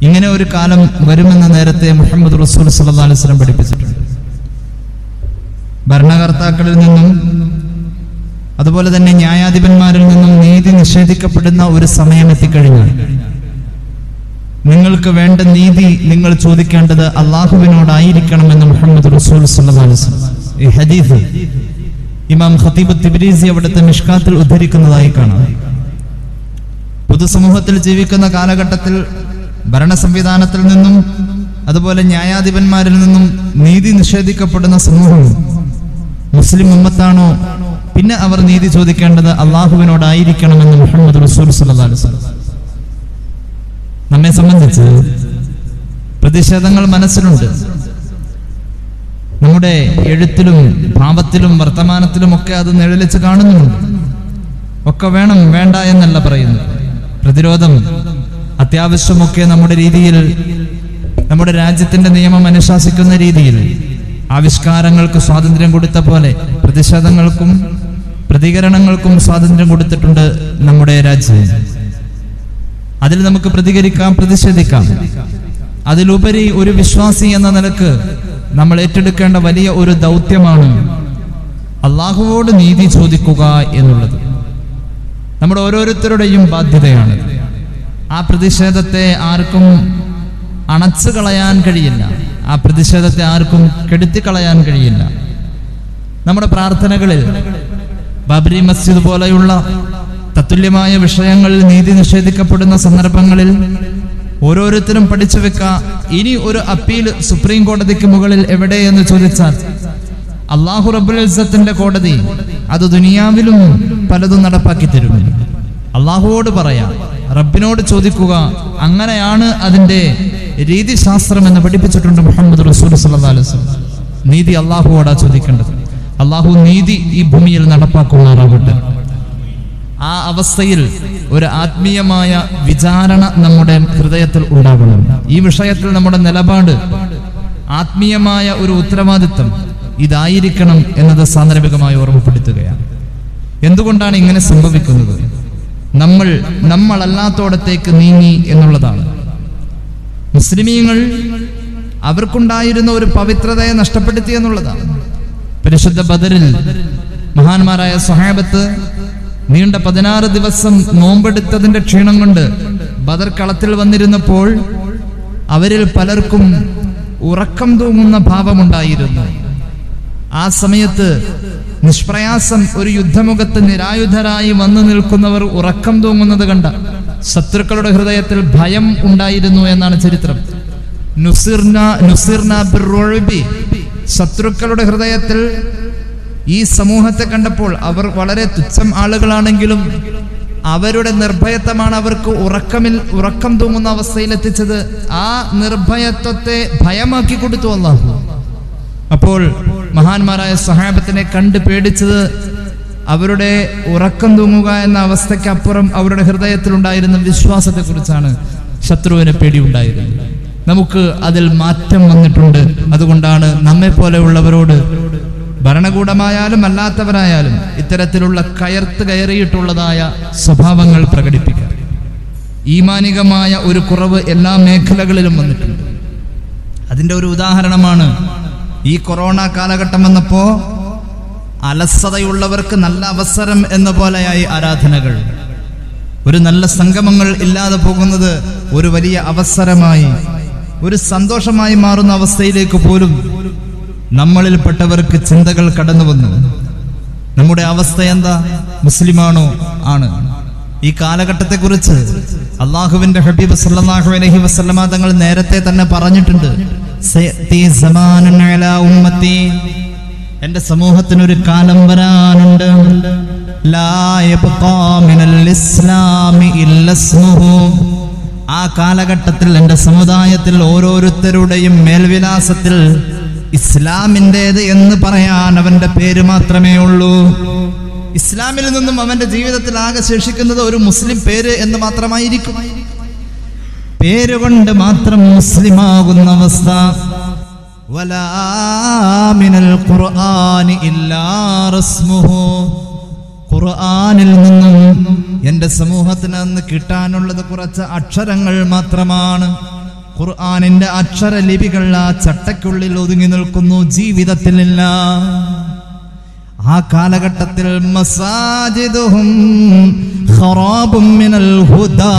ഇങ്ങനെ ഒരു കാലം വരുമെന്ന് നേരത്തെ മുഹമ്മദ് റസൂൽ സല്ലല്ലാഹു അലൈഹി വസല്ലം പഠിപ്പിച്ചിട്ടുണ്ട് ഭരണകർത്താക്കളിൽ നിന്നും അതുപോലെ തന്നെ ന്യായാധിപന്മാരിൽ നിന്നും നീതി നിഷേധിക്കപ്പെടുന്ന ഒരു സമയം എത്തിക്കഴിഞ്ഞാൽ നിങ്ങൾക്ക് വേണ്ട നീതി നിങ്ങൾ ചോദിക്കേണ്ടത് അള്ളാഹുവിനോടായിരിക്കണമെന്ന് മുഹമ്മദ് റസൂൽ സല്ലല്ലാഹു അലൈഹി വസല്ലം ഈ ഹദീസ് ഇമാം ഖത്തീബ് തിബ്രീസി അവിടുത്തെ മിഷ്കാത്തിൽ ഉദ്ധരിക്കുന്നതായി കാണാം പൊതുസമൂഹത്തിൽ ജീവിക്കുന്ന കാലഘട്ടത്തിൽ ഭരണ സംവിധാനത്തിൽ നിന്നും അതുപോലെ ന്യായാധിപന്മാരിൽ നിന്നും നീതി നിഷേധിക്കപ്പെടുന്ന സമൂഹം മുസ്ലിം ഉമ്മത്താണോ പിന്നെ അവർ നീതി ചോദിക്കേണ്ടത് അള്ളാഹുവിനോടായിരിക്കണമെന്ന് മുഹമ്മദ് റസൂൽ സല്ലല്ലാഹു അലൈഹി വസല്ലം നമ്മെ സംബന്ധിച്ച് പ്രതിഷേധങ്ങൾ മനസ്സിലുണ്ട് നമ്മുടെ എഴുത്തിലും ഭാവത്തിലും വർത്തമാനത്തിലും ഒക്കെ അത് നിഴലിച്ച് കാണുന്നുമുണ്ട് ഒക്കെ വേണം വേണ്ട എന്നല്ല പറയുന്നത് പ്രതിരോധം അത്യാവശ്യമൊക്കെ നമ്മുടെ രീതിയിൽ നമ്മുടെ രാജ്യത്തിന്റെ നിയമം അനുശാസിക്കുന്ന രീതിയിൽ ആവിഷ്കാരങ്ങൾക്ക് സ്വാതന്ത്ര്യം കൊടുത്ത പോലെ പ്രതിഷേധങ്ങൾക്കും പ്രതികരണങ്ങൾക്കും സ്വാതന്ത്ര്യം കൊടുത്തിട്ടുണ്ട് നമ്മുടെ രാജ്യം അതിൽ നമുക്ക് പ്രതികരിക്കാം പ്രതിഷേധിക്കാം അതിലുപരി ഒരു വിശ്വാസി എന്ന നിലക്ക് നമ്മൾ ഏറ്റെടുക്കേണ്ട വലിയ ഒരു ദൗത്യമാണ് അള്ളാഹുവോട് നീതി ചോദിക്കുക എന്നുള്ളത് നമ്മുടെ ഓരോരുത്തരുടെയും ബാധ്യതയാണ് ആ പ്രതിഷേധത്തെ ആർക്കും അണച്ചു കളയാൻ കഴിയില്ല ആ പ്രതിഷേധത്തെ ആർക്കും കെടുത്തിക്കളയാൻ കഴിയില്ല നമ്മുടെ പ്രാർത്ഥനകളിൽ ബാബരി മസ്ജിദ് പോലെയുള്ള തത്തുല്യമായ വിഷയങ്ങളിൽ നീതി നിഷേധിക്കപ്പെടുന്ന സന്ദർഭങ്ങളിൽ ഓരോരുത്തരും പഠിച്ചു വെക്ക ഇനി ഒരു അപ്പീൽ സുപ്രീം കോടതിക്ക് മുകളിൽ എവിടെയെന്ന് ചോദിച്ചാൽ അള്ളാഹു റബ്ബുൽ ഇസ്സത്തിന്റെ കോടതി അത് ദുനിയാവിലും പലതും നടപ്പാക്കി തരും അള്ളാഹുവോട് പറയാം റബ്ബിനോട് ചോദിക്കുക അങ്ങനെയാണ് അതിന്റെ രീതിശാസ്ത്രം എന്ന് പഠിപ്പിച്ചിട്ടുണ്ട് മുഹമ്മദ് റസൂൽ സല്ലല്ലാഹു അലൈഹി വസല്ലം നീതി അള്ളാഹുവോടാ ചോദിക്കേണ്ടത് അള്ളാഹു നീതി ഈ ഭൂമിയിൽ നടപ്പാക്കുമാറാകട്ടെ ആ അവസ്ഥയിൽ ഒരു ആത്മീയമായ വിചാരണ നമ്മുടെ ഹൃദയത്തിൽ ഉണ്ടാകണം ഈ വിഷയത്തിൽ നമ്മുടെ നിലപാട് ആത്മീയമായ ഒരു ഉത്തരവാദിത്തം ഇതായിരിക്കണം എന്നത് സാന്ദർഭികമായി ഓർമ്മപ്പെടുത്തുകയാണ് എന്തുകൊണ്ടാണ് ഇങ്ങനെ സംഭവിക്കുന്നത് നമ്മൾ നമ്മളല്ലാത്തോടത്തേക്ക് നീങ്ങി എന്നുള്ളതാണ് മുസ്ലിമീങ്ങൾ അവർക്കുണ്ടായിരുന്ന ഒരു പവിത്രതയെ നഷ്ടപ്പെടുത്തി എന്നുള്ളതാണ് പരിശുദ്ധ ബദറിൽ മഹാന്മാരായ സഹാബത്ത് നീണ്ട പതിനാറ് ദിവസം നോമ്പെടുത്തതിന്റെ ക്ഷീണം കൊണ്ട് ബദർ കളത്തിൽ വന്നിരുന്നപ്പോൾ അവരിൽ പലർക്കും ഉറക്കം തൂങ്ങുന്ന ഭാവമുണ്ടായിരുന്നു ആ സമയത്ത് നിഷ്പ്രയാസം ഒരു യുദ്ധമുഖത്ത് നിരായുധരായി വന്നു നിൽക്കുന്നവർ ഉറക്കം തൂങ്ങുന്നത് കണ്ട ശത്രുക്കളുടെ ഹൃദയത്തിൽ ഭയം ഉണ്ടായിരുന്നു എന്നാണ് ചരിത്രം നുസിർന നുസിർന ബിർറുഅ്ബി. ശത്രുക്കളുടെ ഹൃദയത്തിൽ ഈ സമൂഹത്തെ കണ്ടപ്പോൾ അവർ വളരെ തുച്ഛം ആളുകളാണെങ്കിലും അവരുടെ നിർഭയത്വമാണ് അവർക്ക് ഉറക്കമിൽ ഉറക്കം തൂങ്ങുന്ന അവസ്ഥയിൽ എത്തിച്ചത് ആ നിർഭയത്വത്തെ ഭയമാക്കി കൊടുത്തു അള്ളാഹു അപ്പോൾ മഹാന്മാരായ സഹാബത്തിനെ കണ്ട് പേടിച്ചത് അവരുടെ ഉറക്കം തൂങ്ങുക എന്ന അവസ്ഥയ്ക്കപ്പുറം അവരുടെ ഹൃദയത്തിലുണ്ടായിരുന്ന വിശ്വാസത്തെക്കുറിച്ചാണ് ശത്രുവിന് പേടിയുണ്ടായിരുന്നത് നമുക്ക് അതിൽ മാറ്റം വന്നിട്ടുണ്ട് അതുകൊണ്ടാണ് നമ്മെ പോലെയുള്ളവരോട് ഭരണകൂടമായാലും അല്ലാത്തവരായാലും ഇത്തരത്തിലുള്ള കയർത്ത് കയറിയിട്ടുള്ളതായ സ്വഭാവങ്ങൾ പ്രകടിപ്പിക്കുക ഈമാനികമായ ഒരു കുറവ് എല്ലാ മേഖലകളിലും വന്നിട്ടുണ്ട് അതിന്റെ ഒരു ഉദാഹരണമാണ് ഈ കൊറോണ കാലഘട്ടം വന്നപ്പോ അലസതയുള്ളവർക്ക് നല്ല അവസരം എന്ന പോലെയായി ആരാധനകൾ ഒരു നല്ല സംഗമങ്ങൾ ഇല്ലാതെ പോകുന്നത് ഒരു വലിയ അവസരമായി ഒരു സന്തോഷമായി മാറുന്ന അവസ്ഥയിലേക്ക് പോലും നമ്മളിൽപ്പെട്ടവർക്ക് ചിന്തകൾ കടന്നു വന്നു നമ്മുടെ അവസ്ഥ എന്താ മുസ്ലിമാണോ ആണ് ഈ കാലഘട്ടത്തെ കുറിച്ച് അള്ളാഹുവിന്റെ ഹബീബ് സല്ലല്ലാഹു അലൈഹി വസല്ലമ തങ്ങൾ നേരത്തെ തന്നെ പറഞ്ഞിട്ടുണ്ട് സയഅതി സമാനുൻ അലാ ഉമ്മത്തി എന്റെ സമൂഹത്തിനൊരു കാലം വരാനുണ്ട് ലാ യബ്ഖാ മിനൽ ഇസ്ലാമി ഇല്ല ഇസ്മുഹു ആ കാലഘട്ടത്തിൽ എൻ്റെ സമുദായത്തിൽ ഓരോരുത്തരുടെയും മേൽവിലാസത്തിൽ ഇസ്ലാമിൻ്റെത് എന്ന് പറയാൻ അവന്റെ പേര് മാത്രമേ ഉള്ളൂ ഇസ്ലാമിൽ നിന്നും അവന്റെ ജീവിതത്തിൽ ആകെ ശേഷിക്കുന്നത് ഒരു മുസ്ലിം പേര് എന്ന് മാത്രമായിരിക്കും പേരുകൊണ്ട് മാത്രം മുസ്ലിമാകുന്ന അവസ്ഥ വലാ മിനൽ ഖുർആനി ഇല്ലാ റസ്മുഹു ഖുർആനിൽ നിന്നും എൻ്റെ സമൂഹത്തിന് അന്ന് കിട്ടാനുള്ളത് കുറച്ച് അക്ഷരങ്ങൾ മാത്രമാണ് ഖുർആനിന്റെ അക്ഷരലിപികൾ ആ ചട്ടയ്ക്കുള്ളിൽ ഒതുങ്ങി നിൽക്കുന്നു ജീവിതത്തിലില്ല ആ കാലഘട്ടത്തിൽ മസാജിദുഹും ഖറാബും മിനൽ ഹുദാ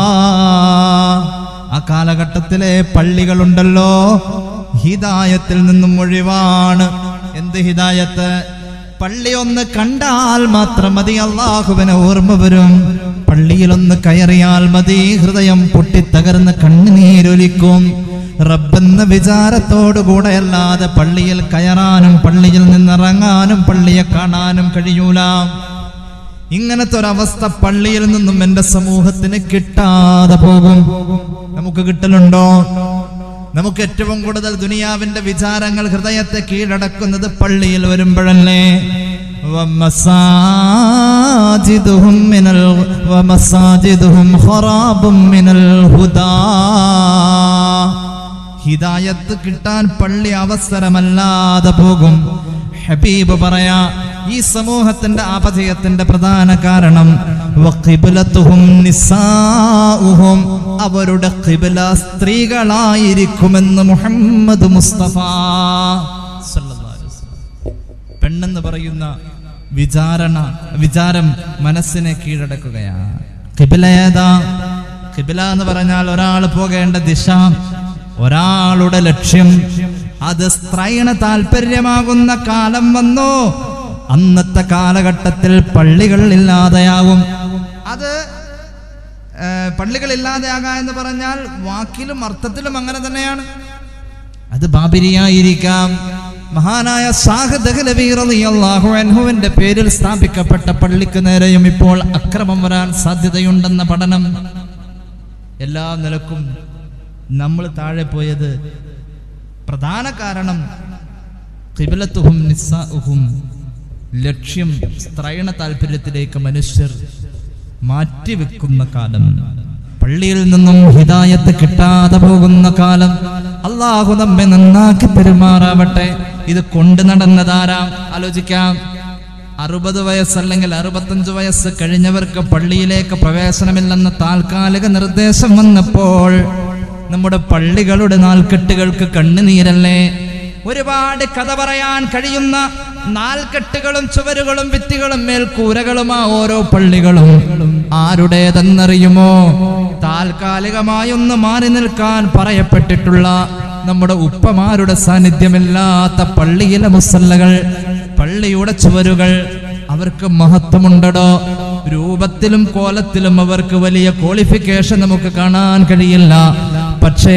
ആ കാലഘട്ടത്തിലെ പള്ളികളുണ്ടല്ലോ ഹിദായത്തിൽ നിന്നും ഒഴിവാണ് എന്ത് ഹിദായത്ത് പള്ളി ഒന്ന് കണ്ടാൽ മാത്രം മതി അള്ളാഹുവിനെ ഓർമ്മ വരും പള്ളിയിലൊന്ന് കയറിയാൽ മതി ഹൃദയം പൊട്ടിത്തകർന്ന് കണ്ണുനീരൊലിക്കും റബ്ബെന്ന വിചാരത്തോടുകൂടെ അല്ലാതെ പള്ളിയിൽ കയറാനും പള്ളിയിൽ നിന്നിറങ്ങാനും പള്ളിയെ കാണാനും കഴിയൂല ഇങ്ങനത്തെ ഒരവസ്ഥ പള്ളിയിൽ നിന്നും എന്റെ സമൂഹത്തിന് കിട്ടാതെ പോകും നമുക്ക് കിട്ടലുണ്ടോ നമുക്ക് ഏറ്റവും കൂടുതൽ ദുനിയാവിന്റെ വിചാരങ്ങൾ ഹൃദയത്തെ കീഴടക്കുന്നത് പള്ളിയിൽ വരുമ്പോഴല്ലേ ومساجدهم من ال... ومساجدهم خراب من الهدى ഹിദായത്ത് കിട്ടാൻ പള്ളി അവസരമല്ലാതെ പോകും ഹബീബ് പറയാ ഈ സമൂഹത്തിന്റെ അപജയത്തിന്റെ പ്രധാന കാരണം വഖിബ്ലത്തുഹും നിസാഉഹും അവരുടെ ഖിബ്ല സ്ത്രീകളായിരിക്കുമെന്ന് മുഹമ്മദ് മുസ്തഫ സല്ലല്ലാഹു അലൈഹി വസല്ലം. പെണ്ണെന്ന് പറയുന്ന വിചാരണ വിചാരം മനസ്സിനെ കീഴടക്കുകയാണ് ഖിബില ഏതാ ഖിബില എന്ന് പറഞ്ഞാൽ ഒരാൾ പോകേണ്ട ദിശ ഒരാളുടെ ലക്ഷ്യം അത് സ്ത്രൈണ താല്പര്യമാകുന്ന കാലം വന്നു അന്നത്തെ കാലഘട്ടത്തിൽ പള്ളികൾ ഇല്ലാതെയാവും അത് ഏർ, പള്ളികൾ ഇല്ലാതെയാകാ എന്ന് പറഞ്ഞാൽ വാക്കിലും അർത്ഥത്തിലും അങ്ങനെ തന്നെയാണ് അത് ബാബിരിയായിരിക്കാം മഹാനായ സാഹുവിന്റെ പേരിൽ സ്ഥാപിക്കപ്പെട്ട പള്ളിക്ക് നേരെയും ഇപ്പോൾ അക്രമം വരാൻ സാധ്യതയുണ്ടെന്ന പഠനം എല്ലാ നിലക്കും നമ്മൾ താഴെ പോയത് പ്രധാന കാരണം ഖിബലത്തുഹും നിസ്സാഉഹും ലക്ഷ്യം സ്ത്രൈണ താല്പര്യത്തിലേക്ക് മനുഷ്യർ മാറ്റിവെക്കുന്ന കാലം പള്ളിയിൽ നിന്നും ഹിദായത്ത് കിട്ടാതെ പോകുന്ന കാലം അള്ളാഹു നമ്മെ നന്നാക്കി പെരുമാറാവട്ടെ ഇത് കൊണ്ടു നടന്നതാരാ ആലോചിക്കാം അറുപത് വയസ്സല്ലെങ്കിൽ അറുപത്തഞ്ച് വയസ്സ് കഴിഞ്ഞവർക്ക് പള്ളിയിലേക്ക് പ്രവേശനമില്ലെന്ന താൽക്കാലിക നിർദ്ദേശം വന്നപ്പോൾ നമ്മുടെ പള്ളികളുടെ നാൽക്കെട്ടുകൾക്ക് കണ്ണുനീരല്ലേ ഒരുപാട് കഥ പറയാൻ കഴിയുന്ന നാൽക്കെട്ടുകളും ചുവരുകളും ഭിത്തികളും മേൽക്കൂരകളുമാ ഓരോ പള്ളികളും ആരുടേതെന്നറിയുമോ താൽക്കാലികമായി ഒന്ന് മാറി നിൽക്കാൻ പറയപ്പെട്ടിട്ടുള്ള നമ്മുടെ ഉപ്പമാരുടെ സാന്നിധ്യമില്ലാത്ത പള്ളിയിലെ മുസല്ലകൾ പള്ളിയുടെ ചുവരുകൾ അവർക്ക് മഹത്വമുണ്ടടോ രൂപത്തിലും കോലത്തിലും അവർക്ക് വലിയ ക്വാളിഫിക്കേഷൻ നമുക്ക് കാണാൻ കഴിയില്ല പക്ഷേ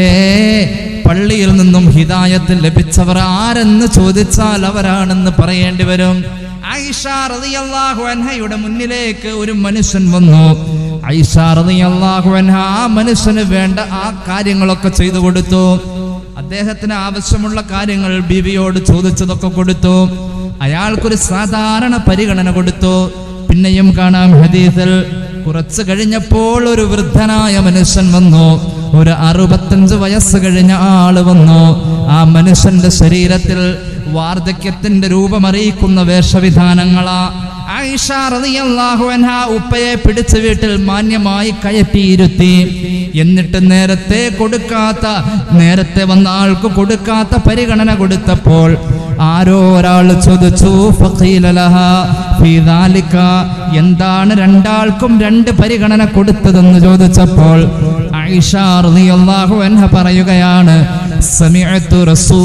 പള്ളിയിൽ നിന്നും ഹിദായത്തിൽ ലഭിച്ചവർ ആരെന്ന് ചോദിച്ചാൽ അവരാണെന്ന് പറയേണ്ടി വരും ഐഷ റളിയല്ലാഹു അൻഹയുടെ മുന്നിലേക്ക് ഒരു മനുഷ്യൻ വന്നു ഐഷ റളിയല്ലാഹു അൻഹ ആ മനുഷ്യന് വേണ്ട ആ കാര്യങ്ങളൊക്കെ ചെയ്തു കൊടുത്തു അദ്ദേഹത്തിന് ആവശ്യമുള്ള കാര്യങ്ങൾ ബീവിയോട് ചോദിച്ചതൊക്കെ കൊടുത്തു അയാൾക്കൊരു സാധാരണ പരിഗണന കൊടുത്തു പിന്നെയും കാണാം ഹദീസിൽ കുറച്ച് കഴിഞ്ഞപ്പോൾ ഒരു വൃദ്ധനായ മനുഷ്യൻ വന്നു ഒരു അറുപത്തഞ്ച് വയസ്സ് കഴിഞ്ഞ ആള് വന്നു ആ മനുഷ്യന്റെ ശരീരത്തിൽ വാർദ്ധക്യത്തിന്റെ രൂപമറിയിക്കുന്ന വേഷവിധാനങ്ങളാ ആയിഷ റളിയല്ലാഹു അൻഹ ഉപ്പയെ പിടിച്ച് വീട്ടിൽ മാന്യമായി കയറ്റിയിരുത്തി എന്നിട്ട് നേരത്തെ കൊടുക്കാത്ത നേരത്തെ വന്ന ആൾക്ക് കൊടുക്കാത്ത പരിഗണന കൊടുത്തപ്പോൾ ആരോ ഒരാൾ ചോദിച്ചു ഫഖീല ലഹാ ഫീ ദാലിക എന്താണ് രണ്ടാൾക്കും രണ്ട് പരിഗണന കൊടുത്തതെന്ന് ചോദിച്ചപ്പോൾ ആയിഷ റളിയല്ലാഹു അൻഹ പറയുകയാണ് സമിഅതു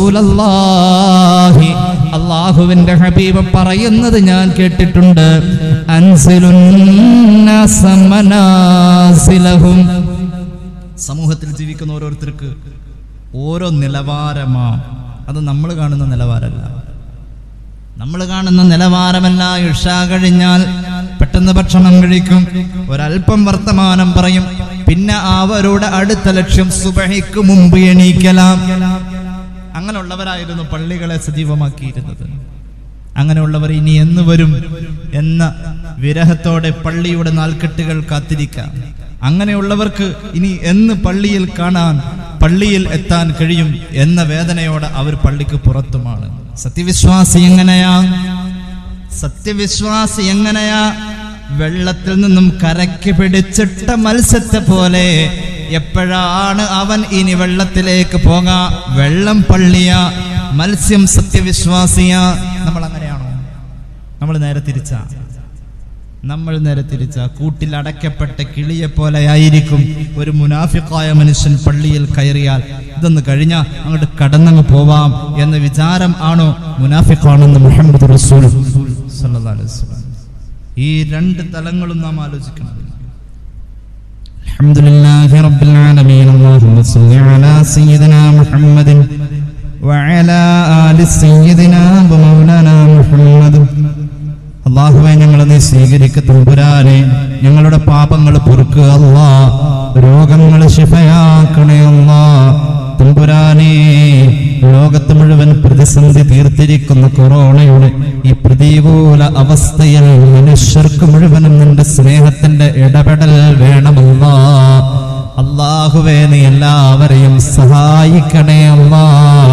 റസൂലല്ലാഹി അള്ളാഹുവിന്റെ ഹബീബ് പറയുന്നത് ഞാൻ കേട്ടിട്ടുണ്ട് അൻസിലുന്നാസ മനാസിലഹും സമൂഹത്തിൽ ജീവിക്കുന്ന ഓരോരുത്തർക്ക് ഓരോ നിലവാരമാ അത് നമ്മൾ കാണുന്ന നിലവാരമല്ല നമ്മൾ കാണുന്ന നിലവാരമല്ല ഇഷ കഴിഞ്ഞാൽ പെട്ടെന്ന് ഭക്ഷണം കഴിക്കും ഒരല്പം വർത്തമാനം പറയും പിന്നെ അവരുടെ അടുത്ത ലക്ഷ്യം സുബഹിക്ക് മുമ്പ് എണീക്കലാം അങ്ങനെയുള്ളവരായിരുന്നു പള്ളികളെ സജീവമാക്കിയിരുന്നത് അങ്ങനെയുള്ളവർ ഇനി എന്ന് വരും എന്ന വിരഹത്തോടെ പള്ളിയുടെ നാൽക്കെട്ടുകൾ കാത്തിരിക്കാം അങ്ങനെയുള്ളവർക്ക് ഇനി എന്ന് പള്ളിയിൽ കാണാൻ പള്ളിയിൽ എത്താൻ കഴിയും എന്ന വേദനയോടെ അവർ പള്ളിക്ക് പുറത്തുമാണ് സത്യവിശ്വാസി എങ്ങനെയാ സത്യവിശ്വാസി എങ്ങനെയാ വെള്ളത്തിൽ നിന്നും കരയ്ക്ക് പിടിച്ചിട്ട മത്സ്യത്തെ പോലെ എപ്പോഴാണ് അവൻ ഇനി വെള്ളത്തിലേക്ക് പോകാ വെള്ളം പള്ളിയ മത്സ്യം സത്യവിശ്വാസിയ നമ്മൾ അങ്ങനെയാണോ നമ്മൾ നേരെ തിരിച്ച നമ്മൾ നേരെ തിരിച്ച കൂട്ടിൽ അടയ്ക്കപ്പെട്ട കിളിയെ പോലെയായിരിക്കും ഒരു മുനാഫിക്കായ മനുഷ്യൻ പള്ളിയിൽ കയറിയാൽ ഇതൊന്ന് കഴിഞ്ഞാൽ അങ്ങോട്ട് കടന്നങ്ങ് പോവാം എന്ന വിചാരം ആണോ മുനാഫിക്കാണെന്ന് മുഹമ്മദ് റസൂൽ സല്ലല്ലാഹു അലൈഹി വസല്ലം. ഈ രണ്ട് തലങ്ങളും നാം ആലോചിക്കണം الحمد لله رب العالمين اللهم صل على سيدنا محمد وعلى آل سيدنا ومولانا محمد അള്ളാഹുവെ ഞങ്ങളെ നീ സ്വീകരിക്ക തമ്പുരാനെ ഞങ്ങളുടെ പാപങ്ങൾ പൊറുക്കുക അല്ലാ രോഗങ്ങൾ ശിഫയാക്കണേ അല്ലാ തമ്പുരാനെ ലോകത്ത് മുഴുവൻ പ്രതിസന്ധി തീർത്തിരിക്കുന്ന കൊറോണയുടെ ഈ പ്രതികൂല അവസ്ഥയിൽ മനുഷ്യർക്ക് മുഴുവനും നിന്റെ സ്നേഹത്തിന്റെ ഇടപെടൽ വേണമല്ലാ അള്ളാഹുവേ നീ എല്ലാവരെയും സഹായിക്കണേ അല്ലാ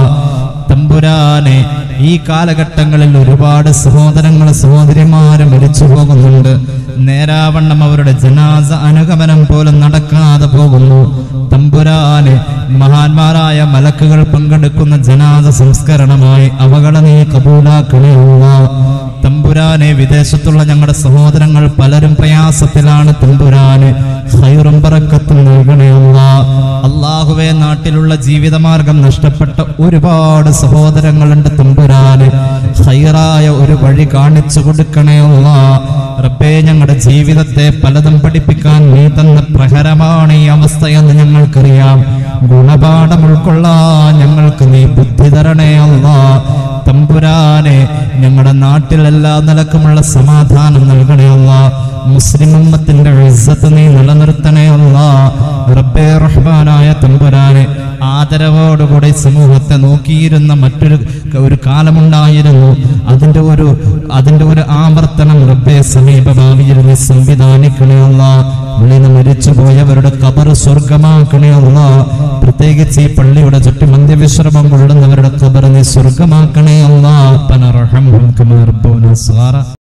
തമ്പുരാനെ ഈ കാലഘട്ടങ്ങളിൽ ഒരുപാട് സഹോദരങ്ങൾ സഹോദരിമാര് മരിച്ചു പോകുന്നുണ്ട് നേരാവണ്ണം അവരുടെ ജനാസ അനുഗമനം പോലും നടക്കാതെ പോകുന്നു തമ്പുരാനെ മഹാന്മാരായ മലക്കുകൾ പങ്കെടുക്കുന്ന ജനാസ സംസ്കരണമായി അവകളെ നീ കബൂലാക്കണയുള്ള തമ്പുരാനെ വിദേശത്തുള്ള ഞങ്ങളുടെ സഹോദരങ്ങൾ പലരും പ്രയാസത്തിലാണ് തമ്പുരാന് ഹൈറും പറക്കത്തും നൽകണയുള്ള അള്ളാഹുവെ നാട്ടിലുള്ള ജീവിതമാർഗം നഷ്ടപ്പെട്ട ഒരുപാട് സഹോദരങ്ങളുണ്ട് തമ്പുരാന് ഹൈറായ ഒരു വഴി കാണിച്ചു കൊടുക്കണയുള്ള റബ്ബേ ഞങ്ങളുടെ ജീവിതത്തെ പലതും പഠിപ്പിക്കാൻ നീ തന്ന പ്രഹരമാണ് ഈ അവസ്ഥയെന്ന് ഞങ്ങൾക്കറിയാം ഗുണപാഠം ഉൾക്കൊള്ളാൻ ഞങ്ങൾക്ക് നീ ബുദ്ധി തരണേ അല്ലാ തമ്പുരാനെ ഞങ്ങളുടെ നാട്ടിൽ എല്ലാ നിലക്കുമുള്ള സമാധാനം നൽകണേ അല്ലാ മുസ്ലിം ഉമ്മത്തിന്റെ ഇസ്സത്ത് നീ നിലനിർത്തണേ അല്ലാ റബ്ബേ റഹ്മാനായ തമ്പുരാനെ ആദരവോടുകൂടി സമൂഹത്തെ നോക്കിയിരുന്ന മറ്റൊരു ഒരു കാലമുണ്ടായിരുന്നു അതിന്റെ ഒരു അതിന്റെ ഒരു ആവർത്തനം റബ്ബെ സമീപ ഭാവിയിൽ നീ സംവിധാനിക്കണേ അല്ലാ വിളിന്ന് മരിച്ചുപോയവരുടെ കബർ സ്വർഗമാക്കണേ അല്ലാ പ്രത്യേകിച്ച് ഈ പള്ളിയുടെ ചുറ്റും അന്ത്യവിശ്രമം കൊള്ളുന്നവരുടെ കബർ നീ സ്വർഗമാക്കണേ അല്ലാ പനറഹം കമാ റബ്ബൂന സഗാറ